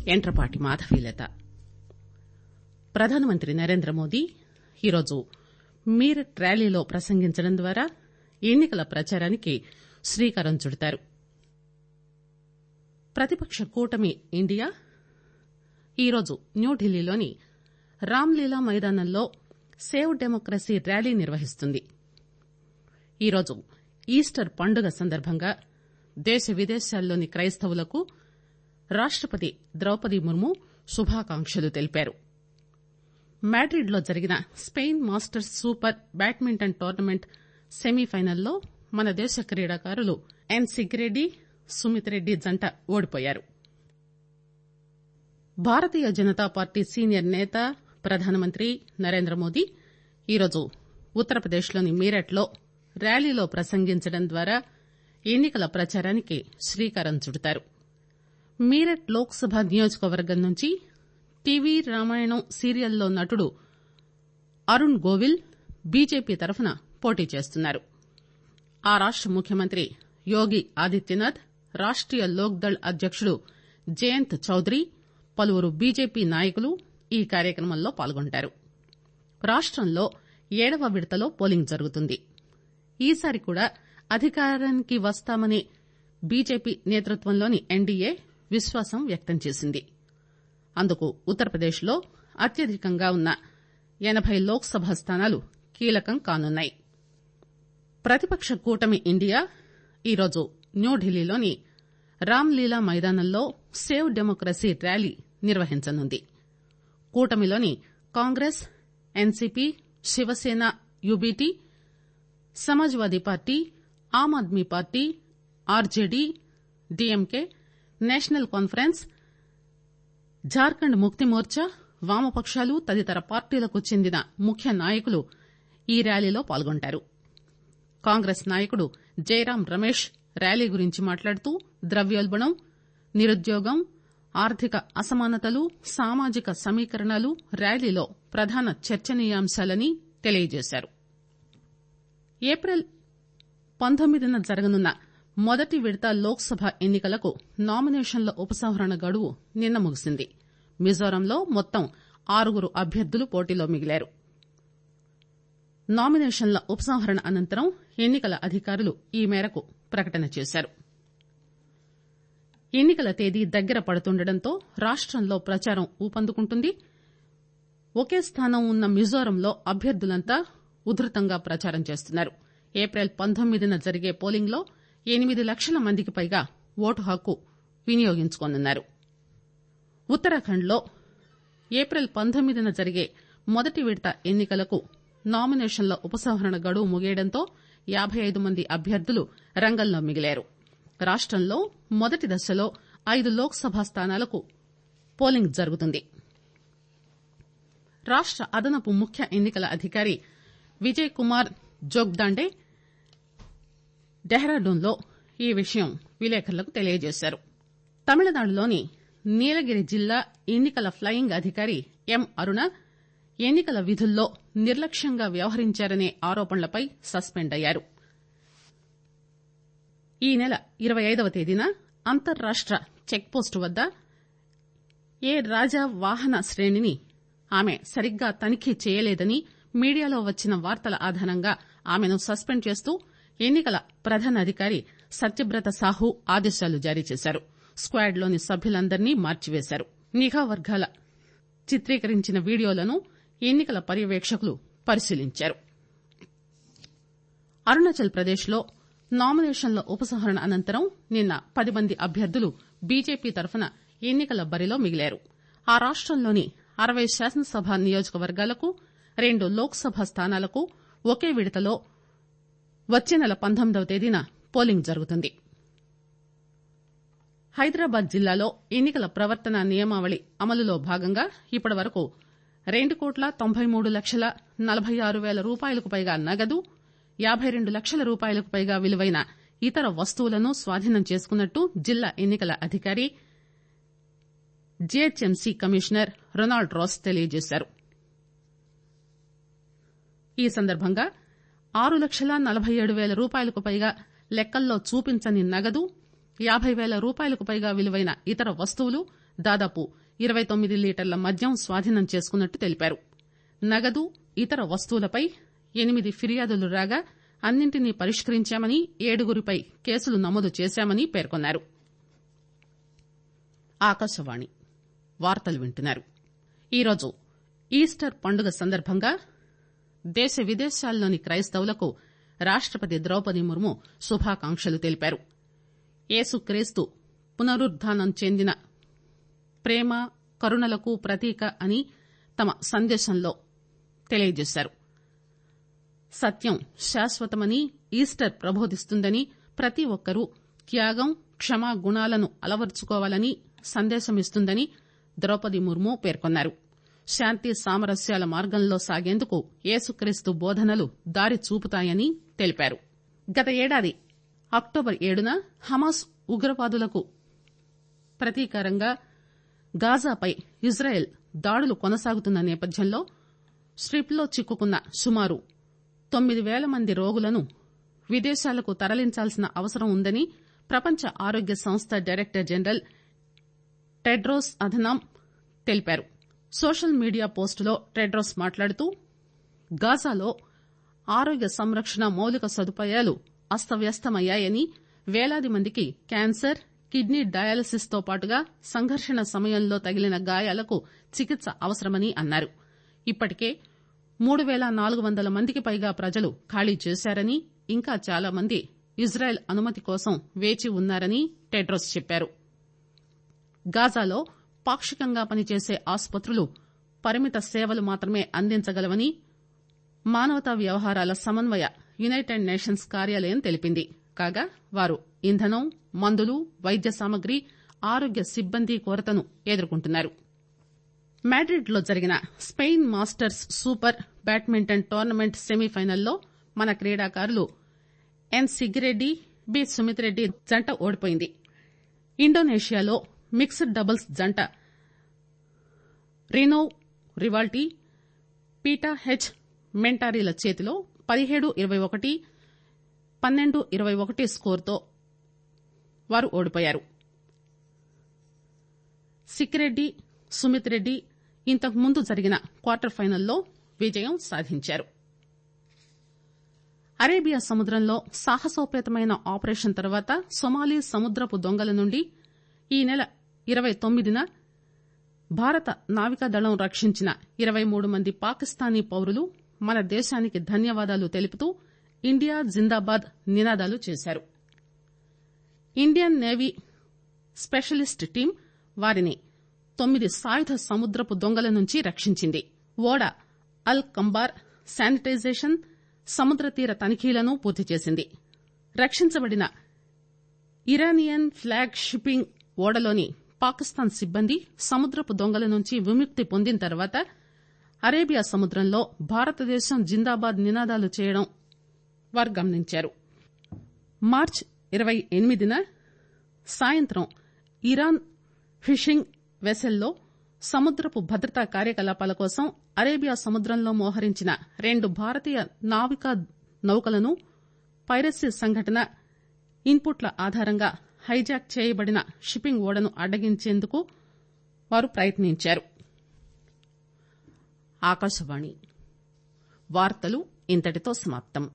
ఎంట్రపాటి మాధవీలత ప్రధానమంత్రి నరేంద్రమోదీ ఈరోజు మీరట్ ర్యాలీలో ప్రసంగించడం ద్వారా ఎన్ని కల ప్రచారానికి శ్రీకారం చుడతారు ప్రతిపక్ష కూటమి ఇండియా ఈరోజు న్యూఢిల్లీలోని రామ్లీలా మైదానంలో సేవ్ డెమోక్రసీ ర్యాలీ నిర్వహిస్తుంది ఈరోజు ఈస్టర్ పండుగ సందర్భంగా దేశ విదేశాల్లోని క్రైస్తవులకు రాష్టపతి ద్రౌపది ముర్ము శుభాకాంక్షలు తెలిపారు మాడ్రిడ్ లో జరిగిన Spain masters super badminton tournament సెమీఫైనల్లో మన దేశ క్రీడాకారులు ఎన్ సిగ్రెడ్డి సుమిత్ రెడ్డి జంట ఓడిపోయారు భారతీయ జనతా పార్టీ సీనియర్ నేత ప్రధానమంత్రి నరేంద్రమోదీ ఈరోజు ఉత్తరప్రదేశ్ లోని మీరట్ లో ర్యాలీలో ప్రసంగించడం ద్వారా ఎన్ని కల ప్రచారానికి శ్రీకారం చుడతారు మీరట్ లోక్ సభ నియోజకవర్గం నుంచి టీవీ రామాయణం సీరియల్లో నటుడు అరుణ్ గోవిల్ బీజేపీ తరఫున పోటీ చేస్తున్నారు ఆ రాష్ట ముఖ్యమంత్రి యోగి ఆదిత్యనాథ్ రాష్టీయ లోక్ దళ్ అధ్యకుడు జయంత్ చౌదరి పలువురు బీజేపీ నాయకులు ఈ కార్యక్రమంలో పాల్గొంటారు రాష్టంలో ఏడవ విడతలో పోలింగ్ జరుగుతుంది ఈసారి కూడా అధికారానికి వస్తామని బీజేపీ నేతృత్వంలోని ఎన్డీఏ విశ్వాసం వ్యక్తం చేసింది అందుకు ఉత్తరప్రదేశ్ లో అత్యధికంగా ఉన్న ఎనబై లోక్ సభ స్థానాలు కీలకం కానున్నాయి ప్రతిపక్ష కూటమి ఇండియా ఈరోజు న్యూఢిల్లీలోని రామ్లీలా మైదానంలో సేవ్ డెమోక్రసీ ర్యాలీ నిర్వహించనుంది కూటమిలోని Congress NCP Shiv Sena UBT Samajwadi party Aam Aadmi party RJD DMK national conference Jharkhand Mukti Morcha వామపకాలు తదితర పార్టీలకు చెందిన ముఖ్య నాయకులు ఈ ర్యాలీలో పాల్గొంటారు కాంగ్రెస్ నాయకుడు జైరాం రమేష్ ర్యాలీ గురించి మాట్లాడుతూ ద్రవ్యోల్బణం నిరుద్యోగం ఆర్థిక అసమానతలు సామాజిక సమీకరణలు ర్యాలీలో ప్రధాన చర్చనీయాంశాలని తెలియజేశారు ఏప్రిల్ పంతొమ్మిదిన జరగనున్న మొదటి విడత లోక్ సభ ఎన్ని కలకు నామినేషన్ల ఉపసంహరణ గడువు నిన్న ముగిసింది మిజోరంలో మొత్తం ఆరుగురు అభ్యర్థులు పోటీలో మిగిలారు నామినేషన్ల ఉపసంహరణ అనంతరం ఎన్ని కల అధికారులు ఈ మేరకు ప్రకటన చేశారు ఎన్ని కల తేదీ దగ్గర పడుతుండటంతో రాష్టంలో ప్రచారం ఊపందుకుంటుంది ఒకే స్థానం ఉన్న మిజోరంలో అభ్యర్థులంతా ఉధృతంగా ప్రచారం చేస్తున్నారు ఏప్రిల్ పంతొమ్మిదిన జరిగే పోలింగ్ లో ఎనిమిది లక్షల మందికి పైగా ఓటు హక్కు వినియోగించుకోనున్నారు ఉత్తరాఖండ్ లో ఏప్రిల్ పంతొమ్మిదిన జరిగే మొదటి విడత ఎన్ని కలకు నామినేషన్ల ఉపసంహరణ గడువు ముగియడంతో యాబై ఐదు మంది అభ్యర్థులు రంగంలో మిగిలారు రాష్టంలో మొదటి దశలో ఐదు లోక్ సభ స్థానాలకు పోలింగ్ జరుగుతుంది రాష్ట అదనపు ముఖ్య ఎన్ని కల అధికారి విజయ్ కుమార్ జోగ్దాండే డెహ్రాడూన్ లో ఈ విషయం విలేకరులకు తెలియజేశారు తమిళనాడులోని నీలగిరి జిల్లా ఎన్ని కల ప్లయింగ్ అధికారి ఎం అరుణ ఎన్ని కల విధుల్లో నిర్లక్ష్యంగా వ్యవహరించారనే ఆరోపణలపై సస్పెండ్ అయ్యారు ఈ నెల ఇరవై ఐదవ తేదీన అంతర్రాష్ట చెక్పోస్టు వద్ద ఏ రాజా వాహన శ్రేణిని ఆమె సరిగ్గా తనిఖీ చేయలేదని మీడియాలో వచ్చిన వార్తల ఆధారంగా ఆమెను సస్పెండ్ చేస్తూ ఎన్ని కల ప్రధాన అధికారి సత్యబ్రత సాహూ ఆదేశాలు జారీ చేశారు స్క్వాడ్ లోని సభ్యులందరినీ మార్చివేశారు నిఘా వర్గాల చిత్రీకరించిన వీడియోలను ఎన్ని కల పర్యవేక్షకులు పరిశీలించారు అరుణాచల్ ప్రదేశ్ లో నామినేషన్ల ఉపసంహరణ అనంతరం నిన్న పది మంది అభ్యర్థులు బీజేపీ తరఫున ఎన్ని కల బరిలో మిగిలారు ఆ రాష్టంలోని అరవై శాసనసభ నియోజకవర్గాలకు రెండు లోక్ సభ స్థానాలకు ఒకే విడతలో వచ్చే నెల పంతొమ్మిదవ తేదీన పోలింగ్ జరుగుతుంది హైదరాబాద్ జిల్లాలో ఎన్ని కల ప్రవర్తన నియమావళి అమలులో భాగంగా ఇప్పటి వరకు రెండు కోట్ల తొంభై మూడు లక్షల నలబై ఆరు పేల రూపాయలకు పైగా నగదు యాబై రెండు లక్షల రూపాయలకు పైగా విలువైన ఇతర వస్తువులను స్వాధీనం చేసుకున్నట్టు జిల్లా ఎన్ని కల అధికారి జీహెచ్ఎంసీ కమిషనర్ రొనాల్డ్ రాస్ తెలియజేశారు ఈ సందర్భంగా ఆరు లక్షల నలబై ఏడు పేల రూపాయలకు పైగా లెక్కల్లో చూపించని నగదు యాబై పేల రూపాయలకు పైగా విలువైన ఇతర వస్తువులు దాదాపు ఇరవై తొమ్మిది లీటర్ల మద్యం స్వాధీనం చేసుకున్నట్టు తెలిపారు నగదు ఇతర వస్తువులపై ఎనిమిది ఫిర్యాదులు రాగా అన్నింటినీ పరిష్కరించామని ఏడుగురిపై కేసులు నమోదు చేశామని పేర్కొన్నారు ఆకాశవాణి వార్తలు వింటున్నారు ఈరోజు ఈస్టర్ పండుగ సందర్భంగా దేశ విదేశాల్లోని క్రైస్తవులకు రాష్టపతి ద్రౌపది ముర్ము శుభాకాంక్షలు తెలిపారు యేసుక్రీస్తు పునరుద్దానం చెందిన ప్రేమ కరుణలకు ప్రతీక అని తమ సందేశంలో తెలియజేశారు సత్యం శాశ్వతమని ఈస్టర్ ప్రబోధిస్తుందని ప్రతి ఒక్కరూ త్యాగం క్షమా గుణాలను అలవర్చుకోవాలని సందేశమిస్తుందని ద్రౌపది ముర్ము పేర్కొన్నారు శాంతి సామరస్యాల మార్గంలో సాగేందుకు యేసుక్రీస్తు బోధనలు దారి చూపుతాయని తెలిపారు గత ఏడాది అక్టోబర్ ఏడున హమాస్ ఉగ్రవాదులకు ప్రతీకారంగా గాజాపై ఇజ్రాయెల్ దాడులు కొనసాగుతున్న నేపథ్యంలో స్ట్రిప్లో చిక్కుకున్న సుమారు తొమ్మిది పేల మంది రోగులను విదేశాలకు తరలించాల్సిన అవసరం ఉందని ప్రపంచ ఆరోగ్య సంస్థ డైరెక్టర్ జనరల్ టెడ్రోస్ అధనాం తెలిపారు సోషల్ మీడియా పోస్టులో టెడ్రోస్ మాట్లాడుతూ గాజాలో ఆరోగ్య సంరక్షణ మౌలిక సదుపాయాలు అస్తవ్యస్తమయ్యాయని పేలాది మందికి క్యాన్సర్ కిడ్నీ డయాలసిస్ తో పాటుగా సంఘర్షణ సమయంలో తగిలిన గాయాలకు చికిత్స అవసరమని అన్నారు ఇప్పటికే మూడు పేల నాలుగు వందల మందికి పైగా ప్రజలు ఖాళీ చేశారని ఇంకా చాలా మంది ఇజ్రాయెల్ అనుమతి కోసం వేచి ఉన్నారని టెడ్రోస్ చెప్పారు గాజాలో పాక్షికంగా పనిచేసే ఆసుపత్రులు పరిమిత సేవలు మాత్రమే అందించగలవని మానవతా వ్యవహారాల సమన్వయ యునైటెడ్ నేషన్స్ కార్యాలయం తెలిపింది కాగా వారు ఇంధనం మందులు వైద్య సామగ్రి ఆరోగ్య సిబ్బంది కొరతను ఎదుర్కొంటున్నారు మాడ్రిడ్ లో జరిగిన Spain masters super badminton tournament సెమీఫైనల్లో మన క్రీడాకారులు ఎన్ సిగ్గిరెడ్డి బి సుమిత్ రెడ్డి జంట ఓడిపోయింది ఇండోనేషియాలో మిక్స్డ్ డబుల్స్ జంట రినోవ్ రివాల్టీ పీటా హెచ్ మెంటారీల చేతిలో పదిహేడు ఇరవై ఒకటి పన్నెండు ఇరవై ఒకటి స్కోరుతో వారు ఓడిపోయారు సిక్కిరెడ్డి సుమిత్ రెడ్డి ఇంతకు ముందు జరిగిన క్వార్టర్ ఫైనల్లో విజయం సాధించారు అరేబియా సముద్రంలో సాహసోపేతమైన ఆపరేషన్ తర్వాత సొమాలి సముద్రపు దొంగల నుండి ఈ నెల ఇరవై తొమ్మిదిన భారత నావికాదళం రక్షించిన ఇరవై మూడు మంది పాకిస్తానీ పౌరులు మన దేశానికి ధన్యవాదాలు తెలుపుతూ ఇండియా జిందాబాద్ నినాదాలు చేశారు ఇండియన్ నేవీ స్పెషలిస్ట్ టీం వారిని తొమ్మిది సాయుధ సముద్రపు దొంగల నుంచి రక్షించింది ఓడ అల్ కంబార్ శానిటైజేషన్ సముద్ర తీర తనిఖీలను పూర్తి చేసింది రక్షించబడిన ఇరానియన్ ఫ్లాగ్ షిప్పింగ్ ఓడలోని పాకిస్తాన్ సిబ్బంది సముద్రపు దొంగల నుంచి విముక్తి పొందిన తర్వాత అరేబియా సముద్రంలో భారతదేశం జిందాబాద్ నినాదాలు చేయడం వారు గమనించారు మార్చి ఇరవై ఎనిమిదిన సాయంత్రం ఇరాన్ ఫిషింగ్ వెసెల్లో సముద్రపు భద్రతా కార్యకలాపాల కోసం అరేబియా సముద్రంలో మోహరించిన రెండు భారతీయ నావికా నౌకలను పైరసీ సంఘటన ఇన్పుట్ల ఆధారంగా హైజాక్ చేయబడిన షిప్పింగ్ ఓడను అడ్డగించేందుకు వారు ప్రయత్నించారు ఆకాశవాణి వార్తలు ఇంతటితో సమాప్తం